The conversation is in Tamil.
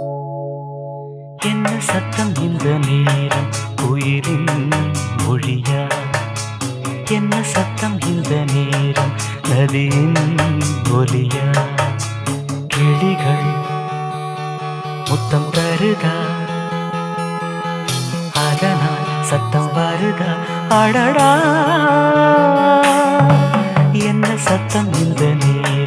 என்ன சத்தம் இந்த நேரம் உயிரின் மொழியா என்ன சத்தம் இந்த நேரம் நதியின் ஒலியா கிளிகள் முத்தம் தருதா அதனால் சத்தம் வருதா அடடா என்ன சத்தம் இந்த நேரம்